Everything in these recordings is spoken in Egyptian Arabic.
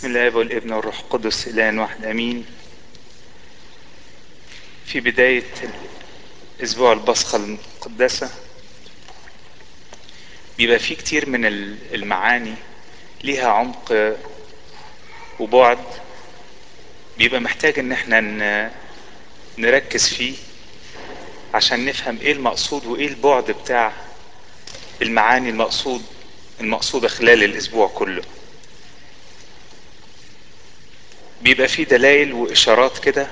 بسم الله والابن والروح القدس الان واحد امين في بداية اسبوع البصخة المقدسة بيبقى في كتير من المعاني ليها عمق وبعد بيبقى محتاج ان احنا نركز فيه عشان نفهم ايه المقصود وايه البعد بتاع المعاني المقصود المقصودة خلال الاسبوع كله بيبقى فيه دلائل واشارات كده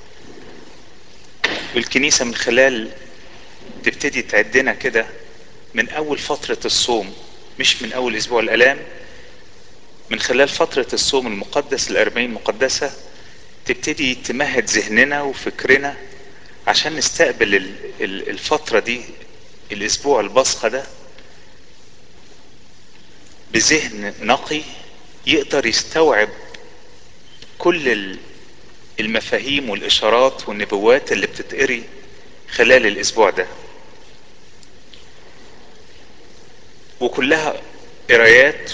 والكنيسة من خلال تبتدي تعدنا كده من اول فترة الصوم مش من اول اسبوع الالام من خلال فترة الصوم المقدس الاربعين مقدسة تبتدي تمهد ذهننا وفكرنا عشان نستقبل الفترة دي الاسبوع البصخة ده بذهن نقي يقدر يستوعب كل المفاهيم والاشارات والنبوات اللي بتتقري خلال الاسبوع ده وكلها قرايات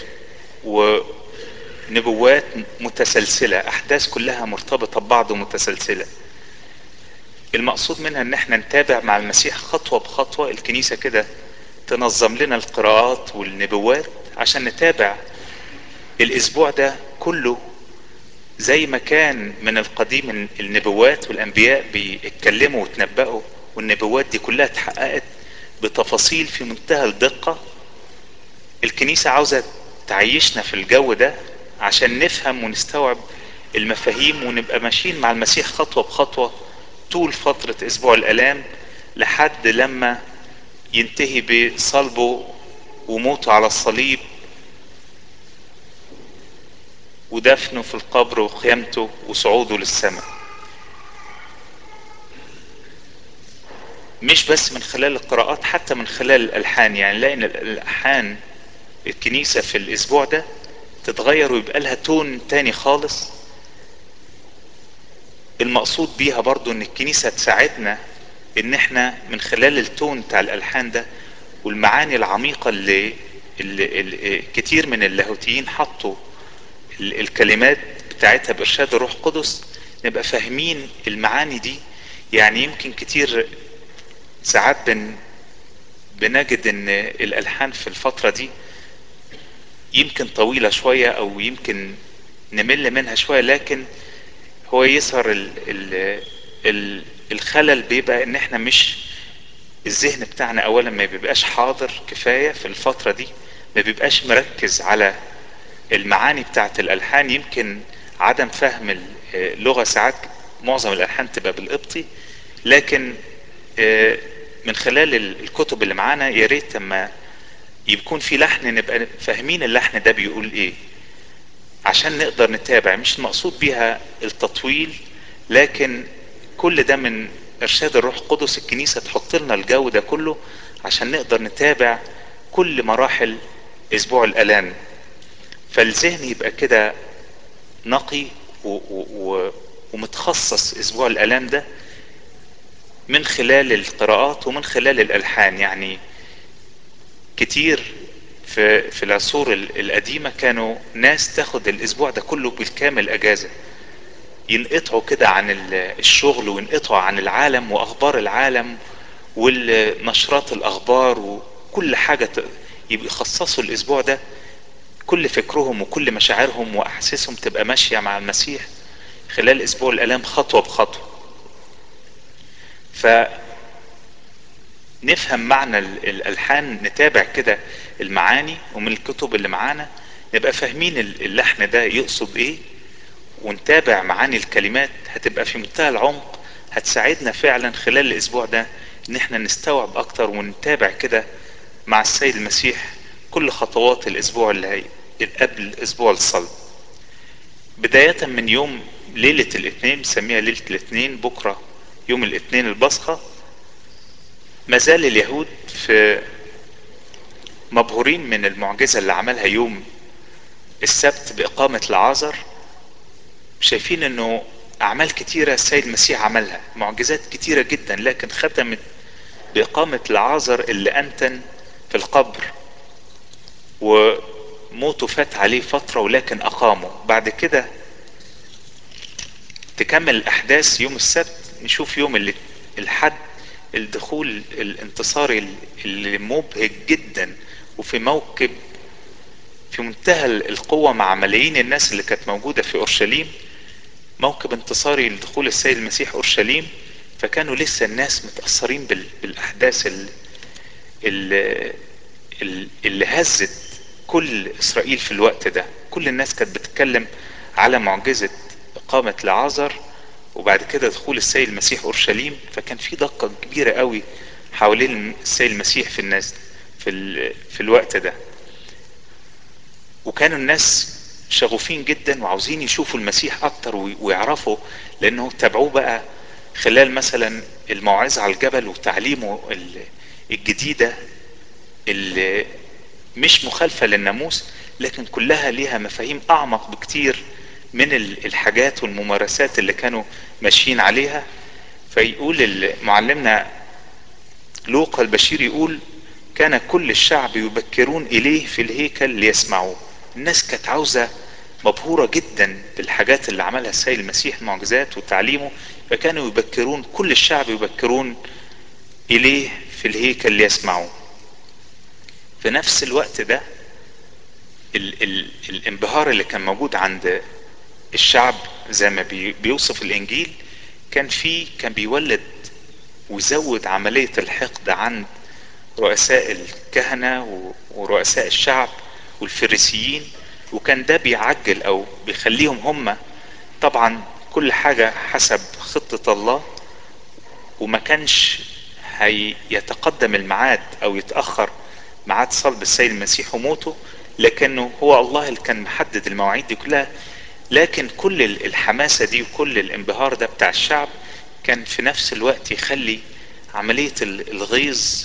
ونبوات متسلسلة احداث كلها مرتبطة ببعض ومتسلسلة المقصود منها ان احنا نتابع مع المسيح خطوة بخطوة الكنيسة كده تنظم لنا القراءات والنبوات عشان نتابع الاسبوع ده كله زي ما كان من القديم النبوات والانبياء بيتكلموا وتنبأوا والنبوات دي كلها اتحققت بتفاصيل في منتهى الدقة الكنيسة عاوزة تعيشنا في الجو ده عشان نفهم ونستوعب المفاهيم ونبقى ماشيين مع المسيح خطوة بخطوة طول فترة اسبوع الالام لحد لما ينتهي بصلبه وموته على الصليب ودفنه في القبر وقيامته وصعوده للسماء مش بس من خلال القراءات حتى من خلال الالحان يعني نلاقي ان الالحان الكنيسة في الاسبوع ده تتغير ويبقى لها تون تاني خالص المقصود بيها برضو ان الكنيسة تساعدنا ان احنا من خلال التون بتاع الالحان ده والمعاني العميقة اللي, اللي, اللي كتير من اللاهوتيين حطوا الكلمات بتاعتها بارشاد الروح القدس نبقى فاهمين المعاني دي يعني يمكن كتير ساعات بن بنجد ان الالحان في الفترة دي يمكن طويلة شوية او يمكن نمل منها شوية لكن هو يظهر ال ال ال الخلل بيبقى ان احنا مش الذهن بتاعنا اولا ما بيبقاش حاضر كفاية في الفترة دي ما بيبقاش مركز على المعاني بتاعت الالحان يمكن عدم فهم اللغة ساعات معظم الالحان تبقى بالقبطي لكن من خلال الكتب اللي معانا يا ريت لما يكون في لحن نبقى فاهمين اللحن ده بيقول ايه عشان نقدر نتابع مش المقصود بيها التطويل لكن كل ده من ارشاد الروح القدس الكنيسة تحط لنا الجو ده كله عشان نقدر نتابع كل مراحل اسبوع الالام فالذهن يبقى كده نقي و و ومتخصص اسبوع الالام ده من خلال القراءات ومن خلال الالحان يعني كتير في في العصور القديمة كانوا ناس تاخد الاسبوع ده كله بالكامل اجازة ينقطعوا كده عن الشغل وينقطعوا عن العالم واخبار العالم والنشرات الاخبار وكل حاجة يبقى يخصصوا الاسبوع ده كل فكرهم وكل مشاعرهم واحاسيسهم تبقى ماشية مع المسيح خلال اسبوع الالام خطوة بخطوة ف نفهم معنى الالحان نتابع كده المعاني ومن الكتب اللي معانا نبقى فاهمين اللحن ده يقصد ايه ونتابع معاني الكلمات هتبقى في منتهى العمق هتساعدنا فعلا خلال الاسبوع ده ان احنا نستوعب اكتر ونتابع كده مع السيد المسيح كل خطوات الاسبوع اللي هي قبل اسبوع الصلب بداية من يوم ليلة الاثنين بنسميها ليلة الاثنين بكرة يوم الاثنين البصخة ما زال اليهود في مبهورين من المعجزة اللي عملها يوم السبت بإقامة العازر شايفين انه اعمال كتيرة السيد المسيح عملها معجزات كتيرة جدا لكن ختمت بإقامة العازر اللي أنتن في القبر وموته فات عليه فترة ولكن اقامه بعد كده تكمل الاحداث يوم السبت نشوف يوم اللي الحد الدخول الانتصاري اللي مبهج جدا وفي موكب في منتهى القوة مع ملايين الناس اللي كانت موجودة في اورشليم موكب انتصاري لدخول السيد المسيح اورشليم فكانوا لسه الناس متأثرين بالاحداث اللي, اللي هزت كل اسرائيل في الوقت ده كل الناس كانت بتتكلم على معجزة اقامة لعازر وبعد كده دخول السيد المسيح اورشليم فكان في دقة كبيرة قوي حوالين السيد المسيح في الناس في, ال... في الوقت ده وكانوا الناس شغوفين جدا وعاوزين يشوفوا المسيح اكتر ويعرفوا لانه تابعوه بقى خلال مثلا الموعظة على الجبل وتعليمه الجديدة اللي مش مخالفة للناموس لكن كلها ليها مفاهيم اعمق بكتير من الحاجات والممارسات اللي كانوا ماشيين عليها فيقول معلمنا لوقا البشير يقول كان كل الشعب يبكرون اليه في الهيكل ليسمعوه الناس كانت عاوزة مبهورة جدا بالحاجات اللي عملها السيد المسيح معجزات وتعليمه فكانوا يبكرون كل الشعب يبكرون اليه في الهيكل ليسمعوه في نفس الوقت ده ال ال الانبهار اللي كان موجود عند الشعب زي ما بي بيوصف الانجيل كان فيه كان بيولد ويزود عملية الحقد عند رؤساء الكهنة ورؤساء الشعب والفريسيين وكان ده بيعجل او بيخليهم هم طبعا كل حاجة حسب خطة الله وما كانش هيتقدم الميعاد او يتأخر ميعاد صلب السيد المسيح وموته لكنه هو الله اللي كان محدد المواعيد دي كلها لكن كل الحماسة دي وكل الانبهار ده بتاع الشعب كان في نفس الوقت يخلي عملية الغيظ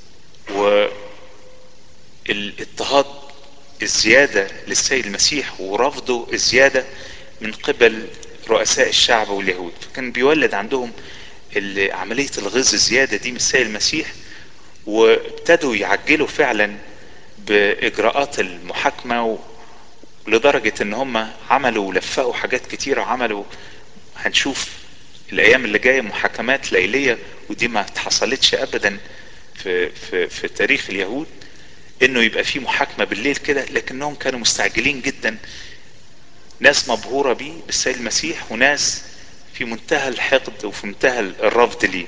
والاضطهاد الزيادة للسيد المسيح ورفضه الزيادة من قبل رؤساء الشعب واليهود فكان بيولد عندهم عملية الغيظ الزيادة دي من السيد المسيح وابتدوا يعجلوا فعلا بإجراءات المحاكمة لدرجة ان هم عملوا ولفقوا حاجات كتيرة وعملوا هنشوف الايام اللي جاية محاكمات ليلية ودي ما اتحصلتش ابدا في, في, في تاريخ اليهود انه يبقى في محاكمة بالليل كده لكنهم كانوا مستعجلين جدا ناس مبهورة بيه بالسيد المسيح وناس في منتهى الحقد وفي منتهى الرفض ليه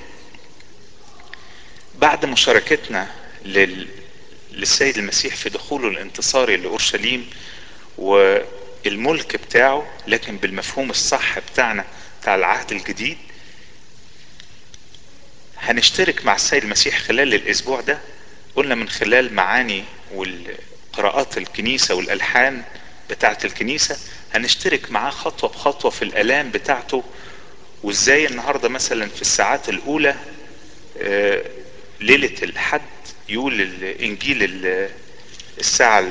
بعد مشاركتنا لل... للسيد المسيح في دخوله الانتصاري لأورشليم والملك بتاعه لكن بالمفهوم الصح بتاعنا بتاع العهد الجديد هنشترك مع السيد المسيح خلال الاسبوع ده قلنا من خلال معاني والقراءات الكنيسة والالحان بتاعة الكنيسة هنشترك معاه خطوة بخطوة في الالام بتاعته وازاي النهاردة مثلا في الساعات الاولى ليلة الحد يقول الانجيل الساعة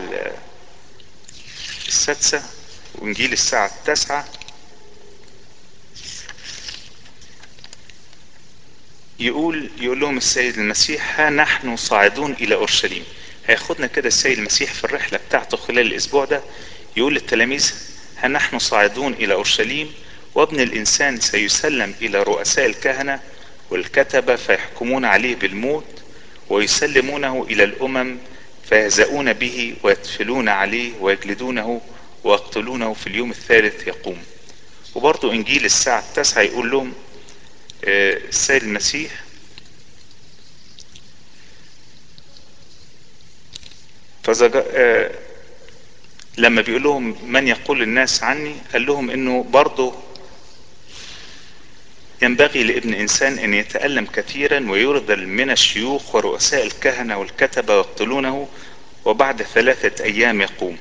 السادسة وانجيل الساعة التاسعة يقول يقول لهم السيد المسيح ها نحن صاعدون الى اورشليم هياخدنا كده السيد المسيح في الرحلة بتاعته خلال الاسبوع ده يقول للتلاميذ ها نحن صاعدون الى اورشليم وابن الانسان سيسلم الى رؤساء الكهنة والكتبة فيحكمون عليه بالموت ويسلمونه الى الامم فيهزؤون به ويتفلون عليه ويجلدونه ويقتلونه في اليوم الثالث يقوم وبرضو انجيل الساعة التاسعة يقول لهم السيد المسيح فزج... لما بيقول لهم من يقول الناس عني قال لهم انه برضه ينبغي لابن انسان ان يتألم كثيرا ويرذل من الشيوخ ورؤساء الكهنة والكتبة ويقتلونه وبعد ثلاثة ايام يقوم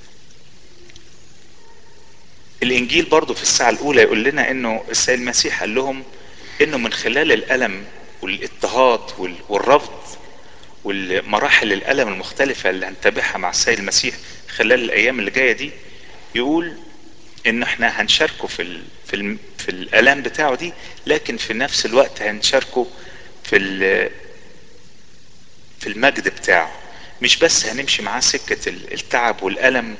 الانجيل برضه في الساعة الاولى يقول لنا انه السيد المسيح قال لهم انه من خلال الالم والاضطهاد والرفض والمراحل الالم المختلفة اللي هنتابعها مع السيد المسيح خلال الايام اللي جاية دي يقول ان احنا هنشاركه في ال في ال في الالام بتاعه دي لكن في نفس الوقت هنشاركه في في المجد بتاعه مش بس هنمشي معاه سكة التعب والألم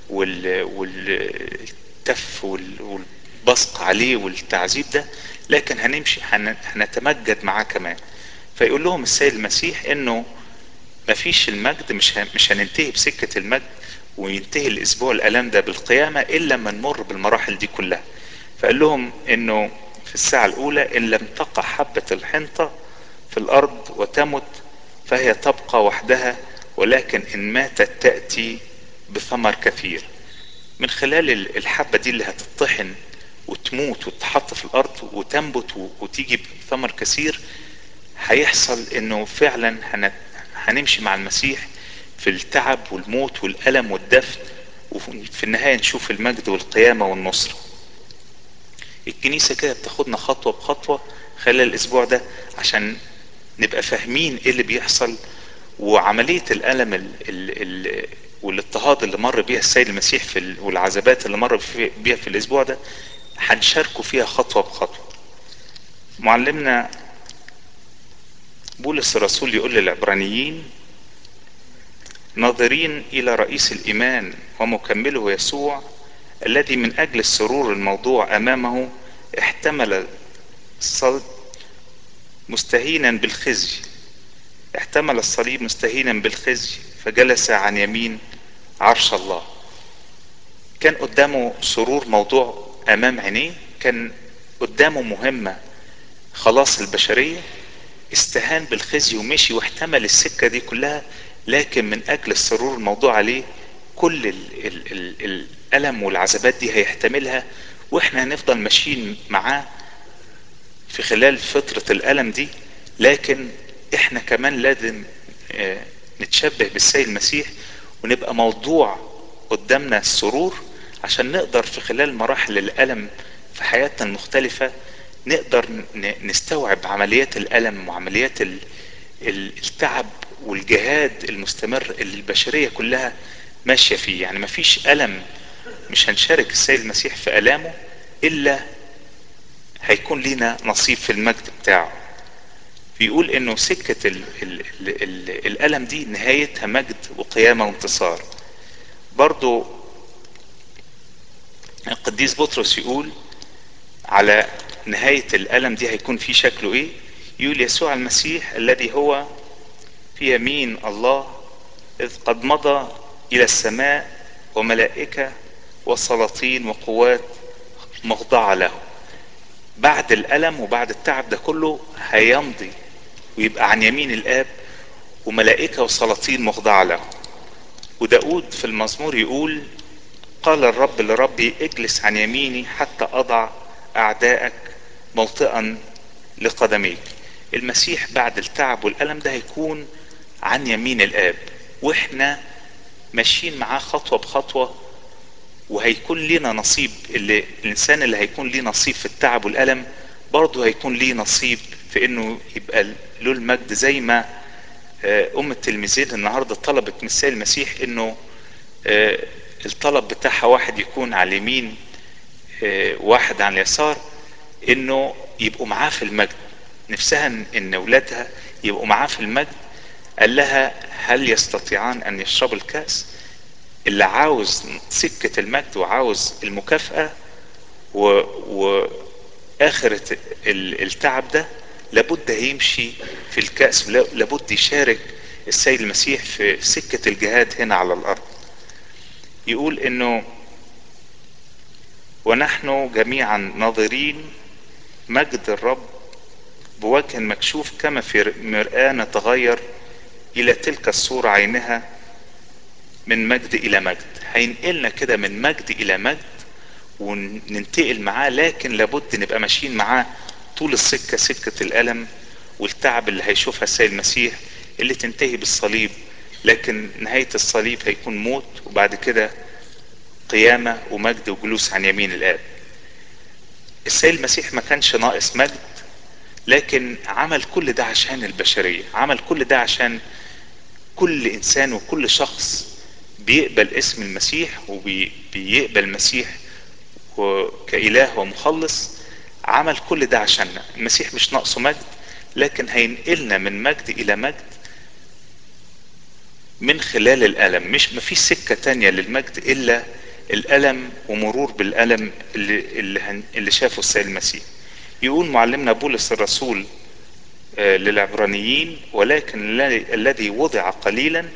والتف والبصق عليه والتعذيب ده لكن هنمشي هنتمجد معاه كمان فيقول لهم السيد المسيح انه مفيش المجد مش مش هننتهي بسكة المجد وينتهي الاسبوع الالام ده بالقيامة الا لما نمر بالمراحل دي كلها فقال لهم انه في الساعة الاولى ان لم تقع حبة الحنطة في الارض وتمت فهي تبقى وحدها ولكن ان ماتت تأتي بثمر كثير من خلال الحبة دي اللي هتطحن وتموت وتتحط في الارض وتنبت وتيجي بثمر كثير هيحصل انه فعلا هنمشي مع المسيح في التعب والموت والألم والدفن وفي النهاية نشوف المجد والقيامة والنصرة الكنيسة كده بتاخدنا خطوة بخطوة خلال الأسبوع ده عشان نبقى فاهمين ايه اللي بيحصل وعملية الألم ال ال ال والاضطهاد اللي مر بيها السيد المسيح في ال والعذابات اللي مر بيها في الأسبوع ده هنشاركوا فيها خطوة بخطوة معلمنا بولس الرسول يقول للعبرانيين ناظرين الى رئيس الايمان ومكمله يسوع الذي من اجل السرور الموضوع امامه احتمل الصلب مستهينا بالخزي احتمل الصليب مستهينا بالخزي فجلس عن يمين عرش الله كان قدامه سرور موضوع امام عينيه كان قدامه مهمة خلاص البشرية استهان بالخزي ومشي واحتمل السكة دي كلها لكن من اجل السرور الموضوع عليه كل ال ال ال الالم والعذابات دي هيحتملها واحنا هنفضل ماشيين معاه في خلال فترة الالم دي لكن احنا كمان لازم اه نتشبه بالسيد المسيح ونبقى موضوع قدامنا السرور عشان نقدر في خلال مراحل الالم في حياتنا المختلفة نقدر نستوعب عمليات الالم وعمليات التعب والجهاد المستمر اللي البشرية كلها ماشية فيه يعني مفيش ألم مش هنشارك السيد المسيح في ألامه إلا هيكون لينا نصيب في المجد بتاعه بيقول انه سكة ال ال ال ال الألم دي نهايتها مجد وقيامة وانتصار برضو القديس بطرس يقول على نهاية الألم دي هيكون في شكله ايه يقول يسوع المسيح الذي هو في يمين الله إذ قد مضى إلى السماء وملائكة وسلاطين وقوات مخضعة له بعد الألم وبعد التعب ده كله هيمضي ويبقى عن يمين الآب وملائكة وسلاطين مخضعة له وداود في المزمور يقول قال الرب لربي اجلس عن يميني حتى أضع أعدائك موطئا لقدميك المسيح بعد التعب والألم ده هيكون عن يمين الآب واحنا ماشيين معاه خطوة بخطوة وهيكون لينا نصيب اللي الإنسان اللي هيكون ليه نصيب في التعب والألم برضه هيكون ليه نصيب في إنه يبقى له المجد زي ما أم التلميذين النهاردة طلبت من السيد المسيح إنه الطلب بتاعها واحد يكون على اليمين واحد على اليسار إنه يبقوا معاه في المجد نفسها إن أولادها يبقوا معاه في المجد قال لها هل يستطيعان أن يشربوا الكأس اللي عاوز سكة المجد وعاوز المكافأة و... وآخرة التعب ده لابد هيمشي في الكأس لابد يشارك السيد المسيح في سكة الجهاد هنا على الأرض يقول إنه ونحن جميعا ناظرين مجد الرب بوجه مكشوف كما في مرآة نتغير إلى تلك الصورة عينها من مجد إلى مجد هينقلنا كده من مجد إلى مجد وننتقل معاه لكن لابد نبقى ماشيين معاه طول السكة سكة الألم والتعب اللي هيشوفها السيد المسيح اللي تنتهي بالصليب لكن نهاية الصليب هيكون موت وبعد كده قيامة ومجد وجلوس عن يمين الآب السيد المسيح ما كانش ناقص مجد لكن عمل كل ده عشان البشرية عمل كل ده عشان كل إنسان وكل شخص بيقبل اسم المسيح وبيقبل المسيح كإله ومخلص عمل كل ده عشاننا المسيح مش ناقصه مجد لكن هينقلنا من مجد إلى مجد من خلال الألم مش مفيش سكة تانية للمجد إلا الألم ومرور بالألم اللي, اللي, هن اللي شافه السيد المسيح يقول معلمنا بولس الرسول للعبرانيين ولكن الذي وضع قليلا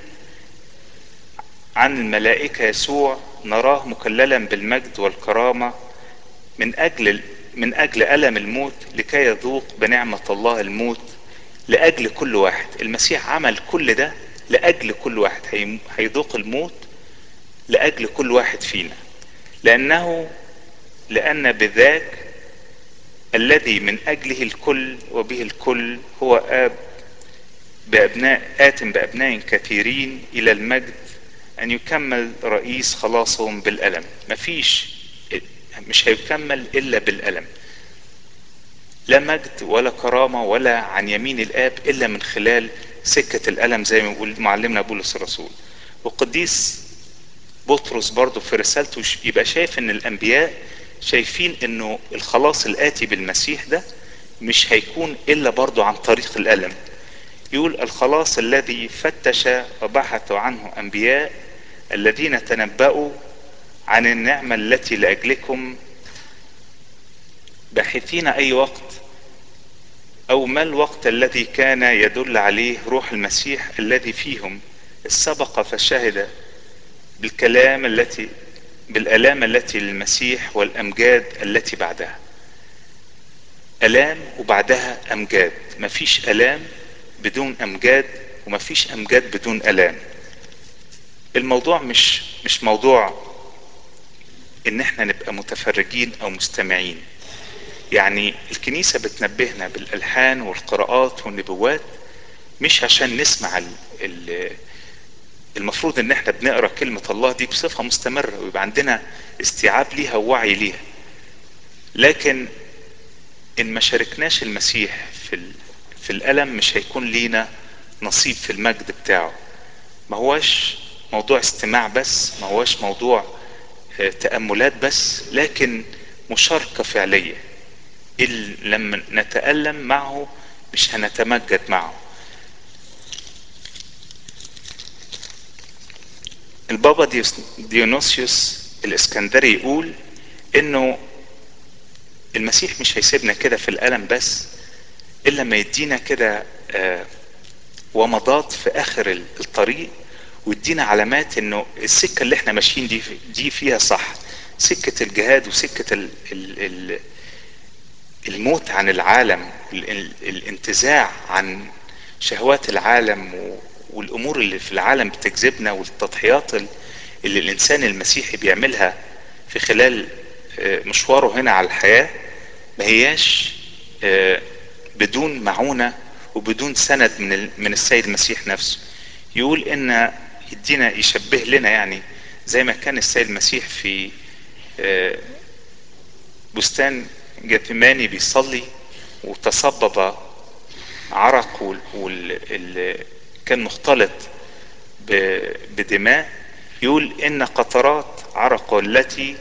عن الملائكة يسوع نراه مكللا بالمجد والكرامة من أجل من أجل ألم الموت لكي يذوق بنعمة الله الموت لأجل كل واحد المسيح عمل كل ده لأجل كل واحد هيذوق الموت لأجل كل واحد فينا لأنه لأن بذاك الذي من أجله الكل وبه الكل هو آب بأبناء آت بأبناء كثيرين إلى المجد أن يكمل رئيس خلاصهم بالألم مفيش مش هيكمل إلا بالألم لا مجد ولا كرامة ولا عن يمين الآب إلا من خلال سكة الألم زي ما يقول معلمنا بولس الرسول وقديس بطرس برضه في رسالته يبقى شايف ان الانبياء شايفين انه الخلاص الاتي بالمسيح ده مش هيكون الا برضه عن طريق الالم يقول الخلاص الذي فتش وبحثوا عنه انبياء الذين تنبأوا عن النعمة التي لأجلكم باحثين أي وقت أو ما الوقت الذي كان يدل عليه روح المسيح الذي فيهم السبق فشهد بالكلام التي بالآلام التي للمسيح والأمجاد التي بعدها آلام وبعدها أمجاد مفيش آلام بدون أمجاد ومفيش أمجاد بدون آلام الموضوع مش مش موضوع ان احنا نبقى متفرجين او مستمعين يعني الكنيسة بتنبهنا بالالحان والقراءات والنبوات مش عشان نسمع ال ال المفروض ان احنا بنقرا كلمة الله دي بصفة مستمرة ويبقى عندنا استيعاب ليها ووعي ليها لكن ان ما شاركناش المسيح في ال... في الالم مش هيكون لينا نصيب في المجد بتاعه ما هوش موضوع استماع بس ما هوش موضوع تأملات بس لكن مشاركة فعلية لما نتألم معه مش هنتمجد معه البابا ديونوسيوس الاسكندري يقول انه المسيح مش هيسيبنا كده في الألم بس إلا ما يدينا كده ومضات في آخر الطريق ويدينا علامات انه السكة اللي احنا ماشيين دي دي فيها صح سكة الجهاد وسكة ال ال ال الموت عن العالم الانتزاع عن شهوات العالم والامور اللي في العالم بتجذبنا والتضحيات اللي الانسان المسيحي بيعملها في خلال مشواره هنا على الحياة ما هياش بدون معونة وبدون سند من من السيد المسيح نفسه يقول ان يدينا يشبه لنا يعني زي ما كان السيد المسيح في بستان جثماني بيصلي وتصبب عرق وال كان مختلط بدماء يقول ان قطرات عرق التي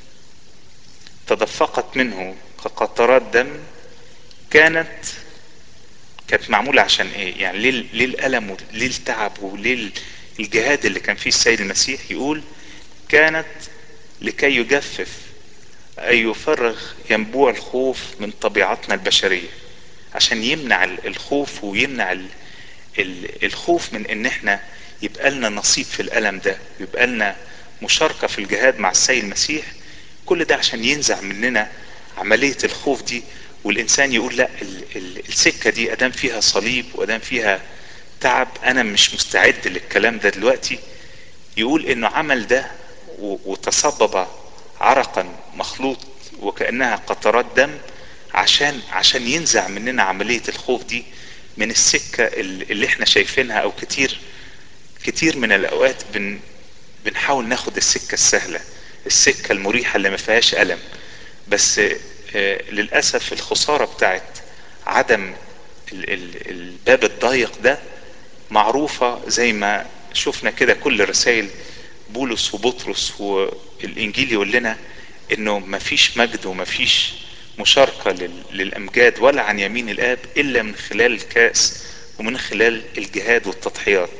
تدفقت منه كقطرات دم كانت كانت معمولة عشان ايه يعني ليه, ليه الألم وليه التعب وليه الجهاد اللي كان فيه السيد المسيح يقول كانت لكي يجفف أي يفرغ ينبوع الخوف من طبيعتنا البشرية عشان يمنع الخوف ويمنع الخوف من ان احنا يبقى لنا نصيب في الألم ده يبقى لنا مشاركة في الجهاد مع السيد المسيح كل ده عشان ينزع مننا عملية الخوف دي والإنسان يقول لا ال ال السكة دي أدام فيها صليب وأدام فيها تعب أنا مش مستعد للكلام ده دلوقتي يقول إنه عمل ده وتصبب عرقا مخلوط وكأنها قطرات دم عشان عشان ينزع مننا عملية الخوف دي من السكة اللي احنا شايفينها او كتير كتير من الاوقات بن بنحاول ناخد السكة السهلة السكة المريحة اللي ما فيهاش ألم بس آه للأسف الخسارة بتاعت عدم ال ال الباب الضيق ده معروفة زي ما شفنا كده كل رسائل بولس وبطرس والإنجيل يقول لنا إنه مفيش مجد ومفيش مشاركة للأمجاد ولا عن يمين الآب إلا من خلال الكأس ومن خلال الجهاد والتضحيات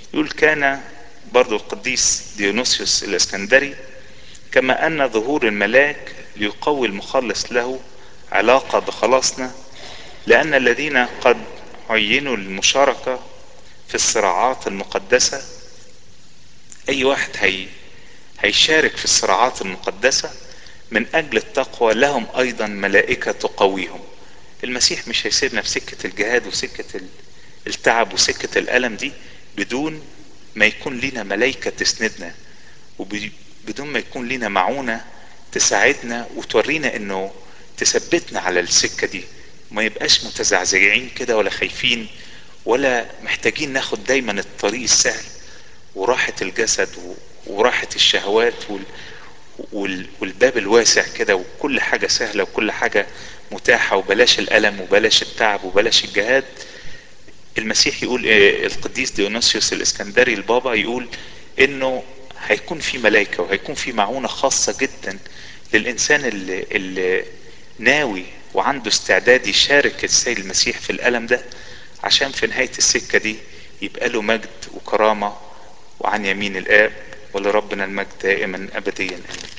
يقول كان برضو القديس ديونيسيوس الاسكندري كما ان ظهور الملاك ليقوي المخلص له علاقة بخلاصنا لان الذين قد عينوا للمشاركة في الصراعات المقدسة اي واحد هي هيشارك في الصراعات المقدسة من اجل التقوى لهم ايضا ملائكة تقويهم المسيح مش هيسيبنا في سكة الجهاد وسكة التعب وسكة الالم دي بدون ما يكون لنا ملائكة تسندنا وبدون ما يكون لنا معونة تساعدنا وتورينا انه تثبتنا على السكة دي ما يبقاش متزعزعين كده ولا خايفين ولا محتاجين ناخد دايما الطريق السهل وراحة الجسد وراحة الشهوات وال والباب الواسع كده وكل حاجة سهلة وكل حاجة متاحة وبلاش الألم وبلاش التعب وبلاش الجهاد المسيح يقول إيه القديس ديونيسيوس الاسكندري البابا يقول انه هيكون في ملائكة وهيكون في معونة خاصة جدا للإنسان اللي, اللي ناوي وعنده استعداد يشارك السيد المسيح في الألم ده عشان في نهاية السكة دي يبقى له مجد وكرامة وعن يمين الآب ولربنا المجد دائما أبديا آمين